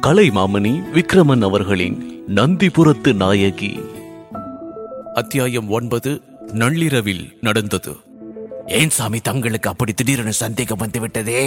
கலைமாமணி விக்ரமன் அவர்களின் நந்திபுரத்து நாயகி அத்தியாயம் ஒன்பது நள்ளிரவில் நடந்தது ஏன் சாமி தங்களுக்கு அப்படி திடீரென சந்தேகம் வந்து விட்டதே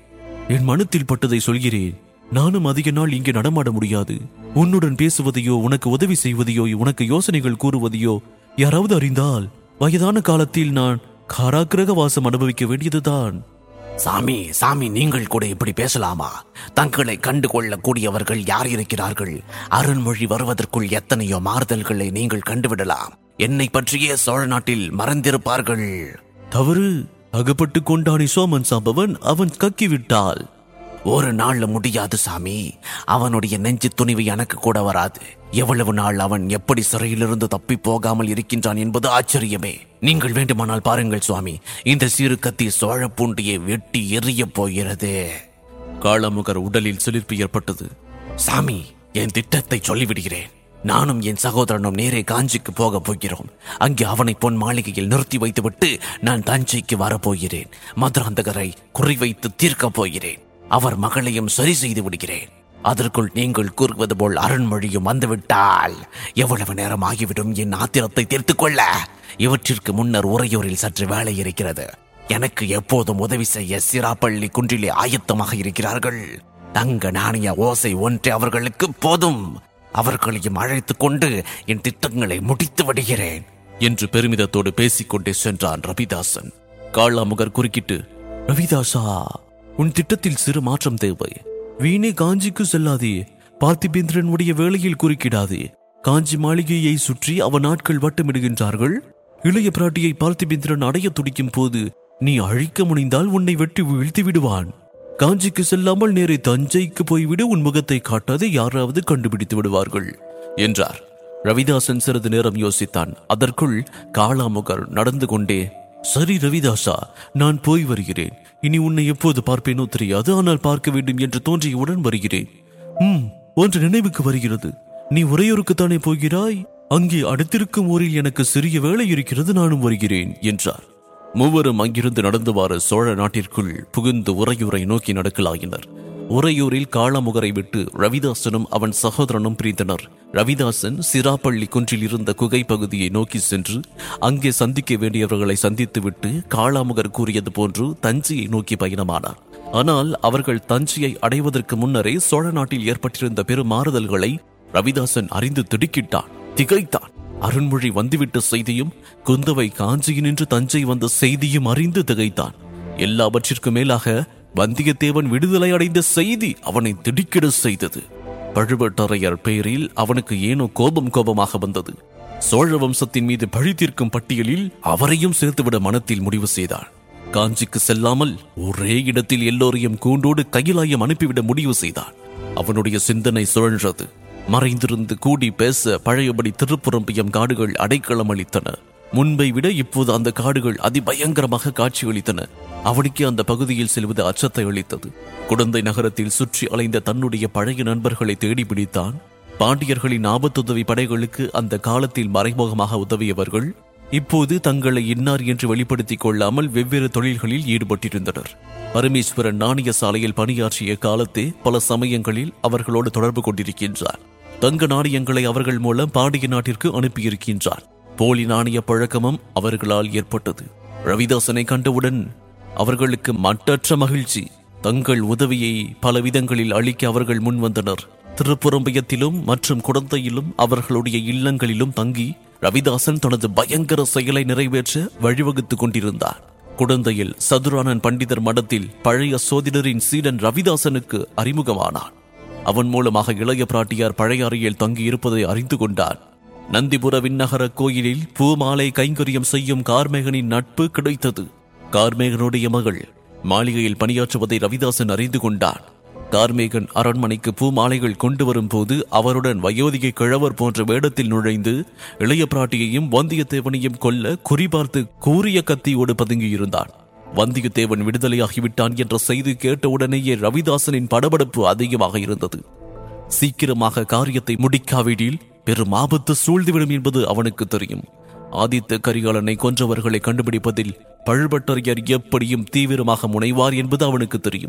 என் மனத்தில் பட்டதை சொல்கிறேன் நானும் அதிக நாள் இங்கே நடமாட முடியாது உன்னுடன் பேசுவதையோ உனக்கு உதவி செய்வதையோ உனக்கு யோசனைகள் கூறுவதையோ யாராவது அறிந்தால் வயதான காலத்தில் நான் காராக்கிரக வாசம் அனுபவிக்க வேண்டியதுதான் சாமி சாமி நீங்கள் கூட இப்படி பேசலாமா தங்களை கண்டு கொள்ளக்கூடியவர்கள் யார் இருக்கிறார்கள் அருண்மொழி வருவதற்குள் எத்தனையோ மாறுதல்களை நீங்கள் கண்டுவிடலாம் என்னை பற்றியே சோழ நாட்டில் மறந்திருப்பார்கள் தவறு அகப்பட்டு கொண்டானே சோமன் சாம்பவன் அவன் கக்கிவிட்டால் ஒரு நாள்ல முடியாது சாமி அவனுடைய நெஞ்சு துணிவு எனக்கு கூட வராது எவ்வளவு நாள் அவன் எப்படி சிறையிலிருந்து தப்பி போகாமல் இருக்கின்றான் என்பது ஆச்சரியமே நீங்கள் வேண்டுமானால் பாருங்கள் சுவாமி இந்த சிறு கத்தி சோழ பூண்டியை வெட்டி எறிய போகிறது காளமுகர் உடலில் சிலிர்ப்பு ஏற்பட்டது சாமி என் திட்டத்தை சொல்லிவிடுகிறேன் நானும் என் சகோதரனும் நேரே காஞ்சிக்கு போக போகிறோம் அங்கே அவனை பொன் மாளிகையில் நிறுத்தி வைத்துவிட்டு நான் தஞ்சைக்கு வரப்போகிறேன் மதுராந்தகரை குறிவைத்து தீர்க்கப் போகிறேன் அவர் மகளையும் சரி செய்து விடுகிறேன் அதற்குள் நீங்கள் கூறுவது போல் அருண்மொழியும் வந்துவிட்டால் எவ்வளவு நேரம் ஆகிவிடும் என் ஆத்திரத்தை தீர்த்துக் கொள்ள இவற்றிற்கு முன்னர் உறையூரில் சற்று வேலை இருக்கிறது எனக்கு எப்போதும் உதவி செய்ய சிராப்பள்ளி குன்றிலே ஆயத்தமாக இருக்கிறார்கள் தங்க நாணய ஓசை ஒன்றே அவர்களுக்கு போதும் அவர்களையும் அழைத்துக் கொண்டு என் திட்டங்களை முடித்து விடுகிறேன் என்று பெருமிதத்தோடு பேசிக்கொண்டே சென்றான் ரவிதாசன் காளாமுகர் குறுக்கிட்டு ரவிதாசா உன் திட்டத்தில் சிறு மாற்றம் தேவை வீணே காஞ்சிக்கு செல்லாதே பார்த்திபேந்திரனுடைய வேலையில் குறுக்கிடாதே காஞ்சி மாளிகையை சுற்றி அவன் நாட்கள் வட்டமிடுகின்றார்கள் இளைய பிராட்டியை பார்த்திபேந்திரன் அடைய துடிக்கும் போது நீ அழிக்க முனைந்தால் உன்னை வெட்டி வீழ்த்தி விடுவான் காஞ்சிக்கு செல்லாமல் நேரே தஞ்சைக்கு போய்விடு உன் முகத்தை காட்டாது யாராவது கண்டுபிடித்து விடுவார்கள் என்றார் ரவிதாசன் சிறிது நேரம் யோசித்தான் அதற்குள் காளாமுகர் நடந்து கொண்டே சரி ரவிதாசா நான் போய் வருகிறேன் இனி உன்னை எப்போது பார்ப்பேனோ தெரியாது ஆனால் பார்க்க வேண்டும் என்று தோன்றியவுடன் வருகிறேன் ம் ஒன்று நினைவுக்கு வருகிறது நீ உறையூருக்குத்தானே போகிறாய் அங்கே அடுத்திருக்கும் ஊரில் எனக்கு சிறிய வேலை இருக்கிறது நானும் வருகிறேன் என்றார் மூவரும் அங்கிருந்து நடந்து வார சோழ நாட்டிற்குள் புகுந்து உறையூரை நோக்கி நடக்கலாயினர் உறையூரில் காளமுகரை விட்டு ரவிதாசனும் அவன் சகோதரனும் பிரிந்தனர் ரவிதாசன் சிராப்பள்ளி குன்றில் இருந்த குகை பகுதியை நோக்கி சென்று அங்கே சந்திக்க வேண்டியவர்களை சந்தித்துவிட்டு காளாமுகர் கூறியது போன்று தஞ்சையை நோக்கி பயணமானார் ஆனால் அவர்கள் தஞ்சையை அடைவதற்கு முன்னரே சோழ நாட்டில் ஏற்பட்டிருந்த பெரும் மாறுதல்களை ரவிதாசன் அறிந்து திடுக்கிட்டான் திகைத்தான் அருண்மொழி வந்துவிட்ட செய்தியும் குந்தவை காஞ்சியினின்று தஞ்சை வந்த செய்தியும் அறிந்து திகைத்தான் எல்லாவற்றிற்கும் மேலாக வந்தியத்தேவன் விடுதலை அடைந்த செய்தி அவனை திடுக்கிட செய்தது பழுவட்டரையர் பெயரில் அவனுக்கு ஏனோ கோபம் கோபமாக வந்தது சோழ வம்சத்தின் மீது பழி தீர்க்கும் பட்டியலில் அவரையும் சேர்த்துவிட மனத்தில் முடிவு செய்தான் காஞ்சிக்கு செல்லாமல் ஒரே இடத்தில் எல்லோரையும் கூண்டோடு கையிலாயம் அனுப்பிவிட முடிவு செய்தான் அவனுடைய சிந்தனை சுழன்றது மறைந்திருந்து கூடி பேச பழையபடி திருப்புறம்பியம் காடுகள் அடைக்கலம் அளித்தன முன்பை விட இப்போது அந்த காடுகள் அதிபயங்கரமாக காட்சியளித்தன அவனுக்கு அந்த பகுதியில் செல்வது அச்சத்தை அளித்தது குடந்தை நகரத்தில் சுற்றி அலைந்த தன்னுடைய பழைய நண்பர்களை தேடி பிடித்தான் பாண்டியர்களின் ஆபத்துதவி படைகளுக்கு அந்த காலத்தில் மறைமுகமாக உதவியவர்கள் இப்போது தங்களை இன்னார் என்று வெளிப்படுத்திக் கொள்ளாமல் வெவ்வேறு தொழில்களில் ஈடுபட்டிருந்தனர் பரமேஸ்வரன் நாணய சாலையில் பணியாற்றிய காலத்தே பல சமயங்களில் அவர்களோடு தொடர்பு கொண்டிருக்கின்றார் தங்க நாணயங்களை அவர்கள் மூலம் பாண்டிய நாட்டிற்கு அனுப்பியிருக்கின்றார் போலி நாணய பழக்கமும் அவர்களால் ஏற்பட்டது ரவிதாசனை கண்டவுடன் அவர்களுக்கு மட்டற்ற மகிழ்ச்சி தங்கள் உதவியை பல விதங்களில் அளிக்க அவர்கள் முன்வந்தனர் திருப்புறம்பயத்திலும் மற்றும் குடந்தையிலும் அவர்களுடைய இல்லங்களிலும் தங்கி ரவிதாசன் தனது பயங்கர செயலை நிறைவேற்ற வழிவகுத்துக் கொண்டிருந்தார் குடந்தையில் சதுரானன் பண்டிதர் மடத்தில் பழைய சோதிடரின் சீடன் ரவிதாசனுக்கு அறிமுகமானான் அவன் மூலமாக இளைய பிராட்டியார் பழையாறையில் தங்கியிருப்பதை அறிந்து கொண்டான் நந்திபுர விண்ணகர கோயிலில் பூமாலை கைங்கரியம் செய்யும் கார்மேகனின் நட்பு கிடைத்தது கார்மேகனுடைய மகள் மாளிகையில் பணியாற்றுவதை ரவிதாசன் அறிந்து கொண்டான் கார்மேகன் அரண்மனைக்கு பூமாலைகள் கொண்டு வரும்போது அவருடன் வயோதிகை கிழவர் போன்ற வேடத்தில் நுழைந்து இளைய பிராட்டியையும் வந்தியத்தேவனையும் கொல்ல குறிபார்த்து கூறிய கத்தியோடு பதுங்கியிருந்தான் வந்தியத்தேவன் விடுதலையாகிவிட்டான் என்ற செய்தி கேட்டவுடனேயே ரவிதாசனின் படபடப்பு அதிகமாக இருந்தது சீக்கிரமாக காரியத்தை முடிக்காவிடில் பெரும் ஆபத்து சூழ்ந்துவிடும் என்பது அவனுக்கு தெரியும் ஆதித்த கரிகாலனை கொன்றவர்களை கண்டுபிடிப்பதில் பழுவட்டரையர் எப்படியும் தீவிரமாக முனைவார் என்பது அவனுக்கு தெரியும்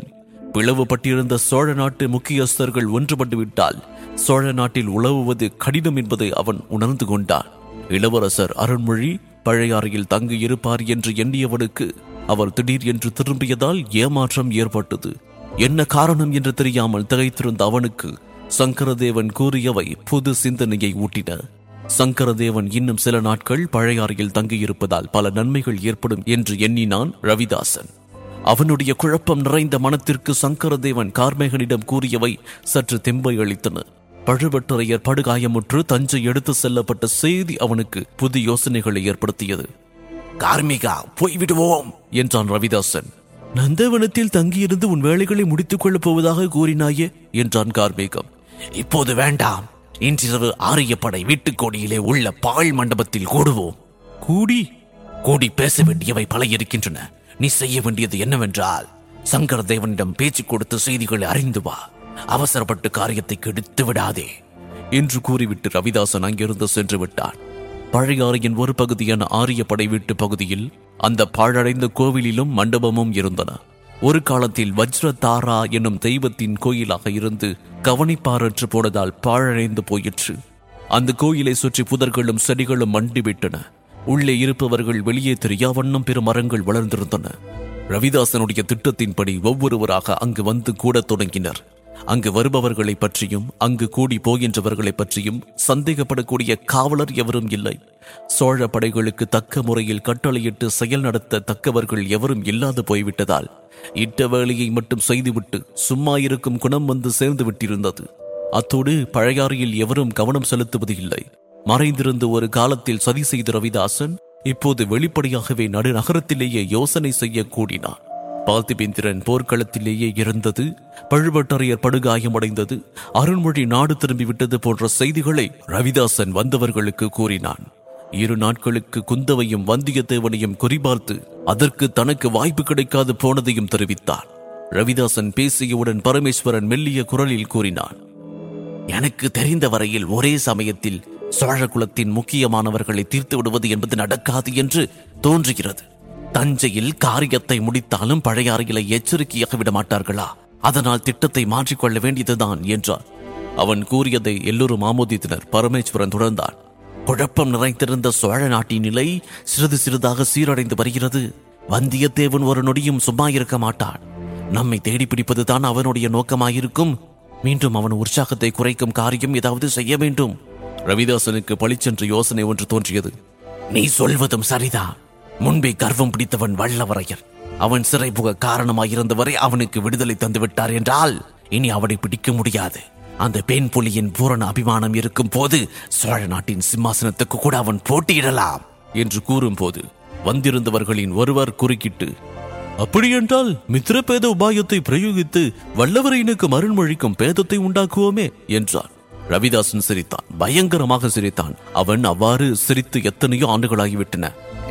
பிளவுபட்டிருந்த சோழ நாட்டு முக்கியஸ்தர்கள் ஒன்றுபட்டு விட்டால் சோழ நாட்டில் உழவுவது கடினம் என்பதை அவன் உணர்ந்து கொண்டான் இளவரசர் அருண்மொழி பழையாறையில் தங்கி இருப்பார் என்று எண்ணியவனுக்கு அவர் திடீர் என்று திரும்பியதால் ஏமாற்றம் ஏற்பட்டது என்ன காரணம் என்று தெரியாமல் திகைத்திருந்த அவனுக்கு சங்கரதேவன் கூறியவை புது சிந்தனையை ஊட்டின சங்கரதேவன் இன்னும் சில நாட்கள் பழையாறையில் தங்கியிருப்பதால் பல நன்மைகள் ஏற்படும் என்று எண்ணினான் ரவிதாசன் அவனுடைய குழப்பம் நிறைந்த மனத்திற்கு சங்கரதேவன் கார்மேகனிடம் கூறியவை சற்று தெம்பை அளித்தன பழுவட்டரையர் படுகாயமுற்று தஞ்சை எடுத்து செல்லப்பட்ட செய்தி அவனுக்கு புது யோசனைகளை ஏற்படுத்தியது கார்மிகா போய்விடுவோம் என்றான் ரவிதாசன் நந்தவனத்தில் தங்கியிருந்து உன் வேலைகளை முடித்துக் கொள்ளப் போவதாக கூறினாயே என்றான் கார்மேகம் இப்போது வேண்டாம் இன்றிரவு ஆரியப்படை வீட்டுக்கோடியிலே உள்ள பாழ் மண்டபத்தில் கூடுவோம் கூடி கூடி பேச வேண்டியவை பல இருக்கின்றன நீ செய்ய வேண்டியது என்னவென்றால் சங்கர தேவனிடம் பேச்சு கொடுத்து செய்திகளை அறிந்து வா அவசரப்பட்டு காரியத்தை கெடுத்து விடாதே என்று கூறிவிட்டு ரவிதாசன் அங்கிருந்து சென்று விட்டான் பழையாறையின் ஒரு பகுதியான ஆரியப்படை வீட்டு பகுதியில் அந்த பாழடைந்த கோவிலிலும் மண்டபமும் இருந்தன ஒரு காலத்தில் வஜ்ரதாரா என்னும் தெய்வத்தின் கோயிலாக இருந்து கவனிப்பாரற்று போனதால் பாழடைந்து போயிற்று அந்த கோயிலை சுற்றி புதர்களும் செடிகளும் மண்டிவிட்டன உள்ளே இருப்பவர்கள் வெளியே தெரியாவண்ணம் பெரும் மரங்கள் வளர்ந்திருந்தன ரவிதாசனுடைய திட்டத்தின்படி ஒவ்வொருவராக அங்கு வந்து கூடத் தொடங்கினர் அங்கு வருபவர்களை பற்றியும் அங்கு கூடி போகின்றவர்களை பற்றியும் சந்தேகப்படக்கூடிய காவலர் எவரும் இல்லை சோழ படைகளுக்கு தக்க முறையில் கட்டளையிட்டு செயல் நடத்த தக்கவர்கள் எவரும் இல்லாது போய்விட்டதால் இட்ட வேலையை மட்டும் செய்துவிட்டு சும்மா இருக்கும் குணம் வந்து சேர்ந்து விட்டிருந்தது அத்தோடு பழையாறையில் எவரும் கவனம் செலுத்துவது இல்லை மறைந்திருந்து ஒரு காலத்தில் சதி செய்த ரவிதாசன் இப்போது வெளிப்படையாகவே நடுநகரத்திலேயே யோசனை செய்ய கூடினான் பார்த்திபேந்திரன் போர்க்களத்திலேயே இருந்தது பழுவட்டரையர் படுகாயமடைந்தது அருண்மொழி நாடு திரும்பிவிட்டது போன்ற செய்திகளை ரவிதாசன் வந்தவர்களுக்கு கூறினான் இரு நாட்களுக்கு குந்தவையும் வந்தியத்தேவனையும் குறிபார்த்து அதற்கு தனக்கு வாய்ப்பு கிடைக்காது போனதையும் தெரிவித்தான் ரவிதாசன் பேசியவுடன் பரமேஸ்வரன் மெல்லிய குரலில் கூறினான் எனக்கு தெரிந்த வரையில் ஒரே சமயத்தில் சோழ குலத்தின் முக்கியமானவர்களை தீர்த்து விடுவது என்பது நடக்காது என்று தோன்றுகிறது தஞ்சையில் காரியத்தை முடித்தாலும் பழையாறையில எச்சரிக்கையாக விட மாட்டார்களா அதனால் திட்டத்தை மாற்றிக்கொள்ள வேண்டியதுதான் என்றார் அவன் கூறியதை எல்லோரும் ஆமோதித்தனர் பரமேஸ்வரன் தொடர்ந்தான் குழப்பம் நிறைந்திருந்த சோழ நாட்டின் நிலை சிறிது சிறிதாக சீரடைந்து வருகிறது வந்தியத்தேவன் ஒரு நொடியும் சும்மா இருக்க மாட்டான் நம்மை தேடி பிடிப்பதுதான் அவனுடைய நோக்கமாயிருக்கும் மீண்டும் அவன் உற்சாகத்தை குறைக்கும் காரியம் ஏதாவது செய்ய வேண்டும் ரவிதாசனுக்கு பளிச்சென்று யோசனை ஒன்று தோன்றியது நீ சொல்வதும் சரிதான் முன்பே கர்வம் பிடித்தவன் வல்லவரையர் அவன் சிறை புக காரணமாயிருந்தவரை அவனுக்கு விடுதலை தந்து விட்டார் என்றால் இனி அவனை பிடிக்க முடியாது அந்த பெண் புலியின் பூரண அபிமானம் இருக்கும் போது சோழ நாட்டின் சிம்மாசனத்துக்கு கூட அவன் போட்டியிடலாம் என்று கூறும்போது வந்திருந்தவர்களின் ஒருவர் குறுக்கிட்டு அப்படியென்றால் மித்திரபேத உபாயத்தை பிரயோகித்து வல்லவரையனுக்கு மருண்மொழிக்கும் பேதத்தை உண்டாக்குவோமே என்றார் ரவிதாசன் சிரித்தான் பயங்கரமாக சிரித்தான் அவன் அவ்வாறு சிரித்து எத்தனையோ ஆண்டுகளாகிவிட்டன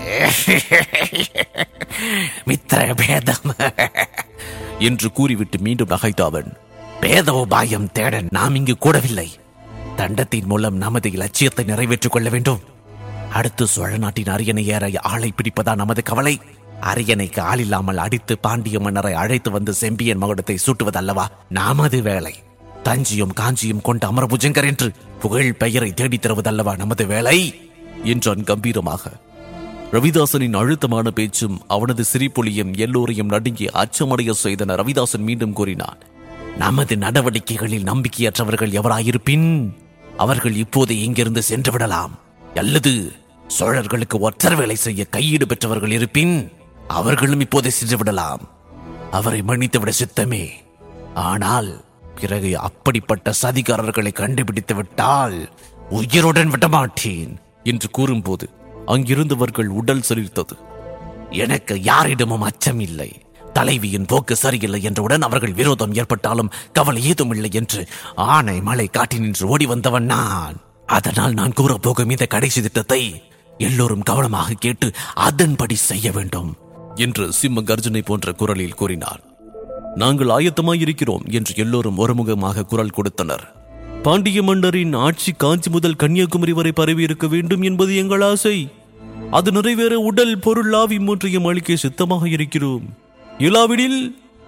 மித்திர பேதம் என்று கூறிவிட்டு மீண்டும் நகைத்த அவன் பேத உபாயம் தேட நாம் இங்கு கூடவில்லை தண்டத்தின் மூலம் நமது இலட்சியத்தை நிறைவேற்றிக் கொள்ள வேண்டும் அடுத்து சோழ நாட்டின் அரியணை ஏற ஆளை பிடிப்பதா நமது கவலை அரியணைக்கு ஆள் இல்லாமல் அடித்து பாண்டிய மன்னரை அழைத்து வந்து செம்பியன் மகுடத்தை சூட்டுவதல்லவா நமது வேலை தஞ்சியும் காஞ்சியும் கொண்ட அமரபுஜங்கர் என்று புகழ் பெயரை தேடித் தருவதல்லவா நமது வேலை என்றான் கம்பீரமாக ரவிதாசனின் அழுத்தமான பேச்சும் அவனது சிரிப்பொலியும் எல்லோரையும் நடுங்கி அச்சமடைய செய்தன ரவிதாசன் மீண்டும் கூறினான் நமது நடவடிக்கைகளில் நம்பிக்கையற்றவர்கள் எவராயிருப்பின் அவர்கள் இப்போது இங்கிருந்து சென்று விடலாம் அல்லது சோழர்களுக்கு ஒற்றர் வேலை செய்ய கையீடு பெற்றவர்கள் இருப்பின் அவர்களும் இப்போதே சென்று விடலாம் அவரை மன்னித்துவிட சித்தமே ஆனால் பிறகு அப்படிப்பட்ட சதிகாரர்களை கண்டுபிடித்து விட்டால் உயிருடன் விடமாட்டேன் என்று கூறும்போது அங்கிருந்தவர்கள் உடல் சிரித்தது எனக்கு யாரிடமும் அச்சம் இல்லை தலைவியின் போக்கு சரியில்லை என்றவுடன் அவர்கள் விரோதம் ஏற்பட்டாலும் கவலை ஏதும் இல்லை என்று ஆணை மலை காட்டி நின்று ஓடி வந்தவன் நான் அதனால் நான் கூறப்போகும் இந்த கடைசி திட்டத்தை எல்லோரும் கவனமாக கேட்டு அதன்படி செய்ய வேண்டும் என்று சிம்ம கர்ஜனை போன்ற குரலில் கூறினார் நாங்கள் ஆயத்தமாயிருக்கிறோம் என்று எல்லோரும் ஒருமுகமாக குரல் கொடுத்தனர் பாண்டிய மன்னரின் ஆட்சி காஞ்சி முதல் கன்னியாகுமரி வரை பரவி இருக்க வேண்டும் என்பது எங்கள் ஆசை அது நிறைவேற உடல் பொருள் ஆவி மூன்றையும் அளிக்க சித்தமாக இருக்கிறோம் இல்லாவிடில்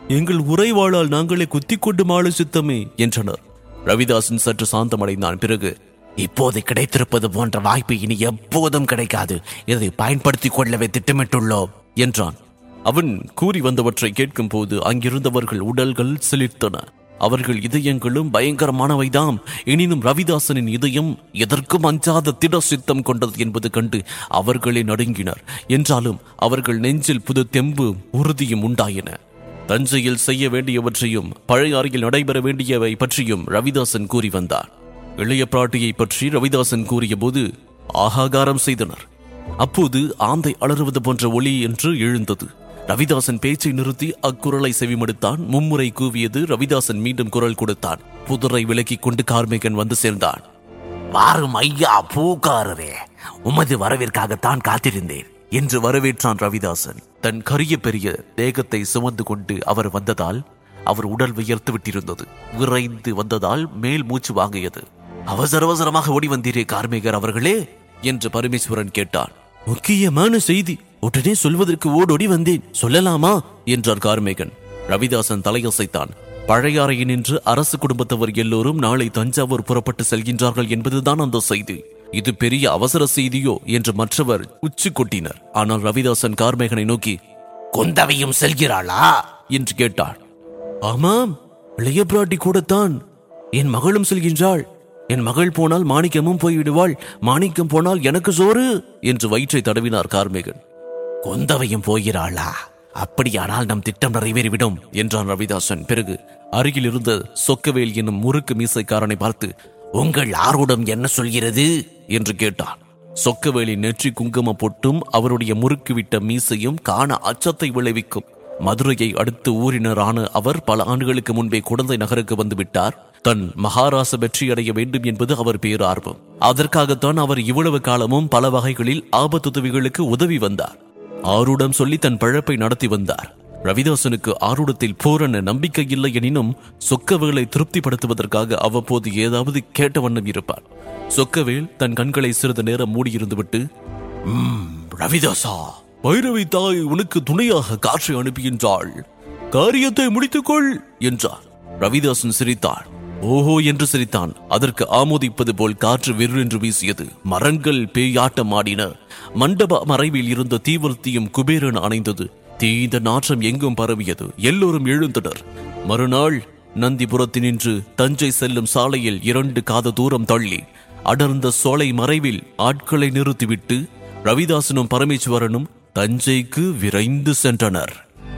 எங்கள் உறைவாளால் நாங்களே குத்திக் கொண்டு மாள சித்தமே என்றனர் ரவிதாசன் சற்று சாந்தமடைந்தான் பிறகு இப்போது கிடைத்திருப்பது போன்ற வாய்ப்பு இனி எப்போதும் கிடைக்காது இதை பயன்படுத்திக் கொள்ளவே திட்டமிட்டுள்ளோம் என்றான் அவன் கூறி வந்தவற்றை கேட்கும் போது அங்கிருந்தவர்கள் உடல்கள் சிலிர்த்தன அவர்கள் இதயங்களும் பயங்கரமானவைதாம் எனினும் ரவிதாசனின் இதயம் எதற்கும் அஞ்சாத திட சித்தம் கொண்டது என்பது கண்டு அவர்களே நடுங்கினர் என்றாலும் அவர்கள் நெஞ்சில் புது தெம்பு உறுதியும் உண்டாயின தஞ்சையில் செய்ய வேண்டியவற்றையும் பழையாறையில் நடைபெற வேண்டியவை பற்றியும் ரவிதாசன் கூறி வந்தார் இளைய பிராட்டியை பற்றி ரவிதாசன் கூறியபோது ஆகாகாரம் செய்தனர் அப்போது ஆந்தை அலறுவது போன்ற ஒளி என்று எழுந்தது ரவிதாசன் பேச்சை நிறுத்தி அக்குரலை செவிமடுத்தான் மும்முறை கூவியது ரவிதாசன் மீண்டும் குரல் கொடுத்தான் புதரை விலக்கிக் கொண்டு கார்மேகன் வந்து சேர்ந்தான் வாரும் ஐயா பூக்காரரே உமது வரவிற்காகத்தான் காத்திருந்தேன் என்று வரவேற்றான் ரவிதாசன் தன் கரிய பெரிய தேகத்தை சுமந்து கொண்டு அவர் வந்ததால் அவர் உடல் வியர்த்து விட்டிருந்தது விரைந்து வந்ததால் மேல் மூச்சு வாங்கியது அவசர அவசரமாக ஓடி வந்தீரே கார்மேகர் அவர்களே என்று பரமேஸ்வரன் கேட்டான் முக்கியமான செய்தி உடனே சொல்வதற்கு ஓடோடி வந்தேன் சொல்லலாமா என்றார் கார்மேகன் ரவிதாசன் தலையசைத்தான் பழையாறையில் நின்று அரசு குடும்பத்தவர் எல்லோரும் நாளை தஞ்சாவூர் புறப்பட்டு செல்கின்றார்கள் என்பதுதான் அந்த செய்தி இது பெரிய அவசர செய்தியோ என்று மற்றவர் உச்சி கொட்டினர் ஆனால் ரவிதாசன் கார்மேகனை நோக்கி குந்தவையும் செல்கிறாளா என்று கேட்டார் ஆமாம் இளைய பிராட்டி கூடத்தான் என் மகளும் செல்கின்றாள் என் மகள் போனால் மாணிக்கமும் போய்விடுவாள் மாணிக்கம் போனால் எனக்கு சோறு என்று வயிற்றை தடவினார் கார்மேகன் குந்தவையும் போகிறாளா அப்படியானால் நம் திட்டம் நிறைவேறிவிடும் என்றான் ரவிதாசன் பிறகு அருகில் இருந்த சொக்கவேல் என்னும் முறுக்கு மீசைக்காரனை பார்த்து உங்கள் ஆர்வடம் என்ன சொல்கிறது என்று கேட்டான் சொக்கவேலின் நெற்றி குங்கும பொட்டும் அவருடைய முறுக்கு விட்ட மீசையும் காண அச்சத்தை விளைவிக்கும் மதுரையை அடுத்து ஊரினரான அவர் பல ஆண்டுகளுக்கு முன்பே குழந்தை நகருக்கு வந்து விட்டார் தன் மகாராச வெற்றியடைய வேண்டும் என்பது அவர் பேரார்வம் அதற்காகத்தான் அவர் இவ்வளவு காலமும் பல வகைகளில் ஆபத்துதவிகளுக்கு உதவி வந்தார் ஆருடம் சொல்லி தன் பழப்பை நடத்தி வந்தார் ரவிதாசனுக்கு ஆருடத்தில் பூரண நம்பிக்கை இல்லை எனினும் சொக்கவேலை திருப்திப்படுத்துவதற்காக அவ்வப்போது ஏதாவது கேட்ட வண்ணம் இருப்பார் சொக்கவேல் தன் கண்களை சிறிது நேரம் மூடியிருந்துவிட்டு "ம், ரவிதாசா பைரவி தாய் உனக்கு துணையாக காற்றை அனுப்புகின்றாள் காரியத்தை முடித்துக்கொள் என்றார் ரவிதாசன் சிரித்தார் ஓஹோ என்று சிரித்தான் அதற்கு ஆமோதிப்பது போல் காற்று வெற்றென்று வீசியது மரங்கள் பேயாட்டம் ஆடின மண்டப மறைவில் இருந்த தீவர்த்தியும் குபேரன் அணைந்தது தீந்த நாற்றம் எங்கும் பரவியது எல்லோரும் எழுந்தனர் மறுநாள் நந்திபுரத்தினின்று தஞ்சை செல்லும் சாலையில் இரண்டு காத தூரம் தள்ளி அடர்ந்த சோலை மறைவில் ஆட்களை நிறுத்திவிட்டு ரவிதாசனும் பரமேஸ்வரனும் தஞ்சைக்கு விரைந்து சென்றனர்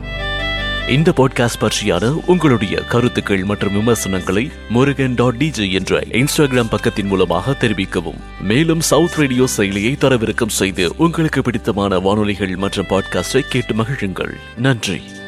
இந்த பாட்காஸ்ட் பற்றியான உங்களுடைய கருத்துக்கள் மற்றும் விமர்சனங்களை முருகன் டாட் டிஜே என்ற இன்ஸ்டாகிராம் பக்கத்தின் மூலமாக தெரிவிக்கவும் மேலும் சவுத் ரேடியோ செயலியை தரவிறக்கம் செய்து உங்களுக்கு பிடித்தமான வானொலிகள் மற்றும் பாட்காஸ்டை கேட்டு மகிழுங்கள் நன்றி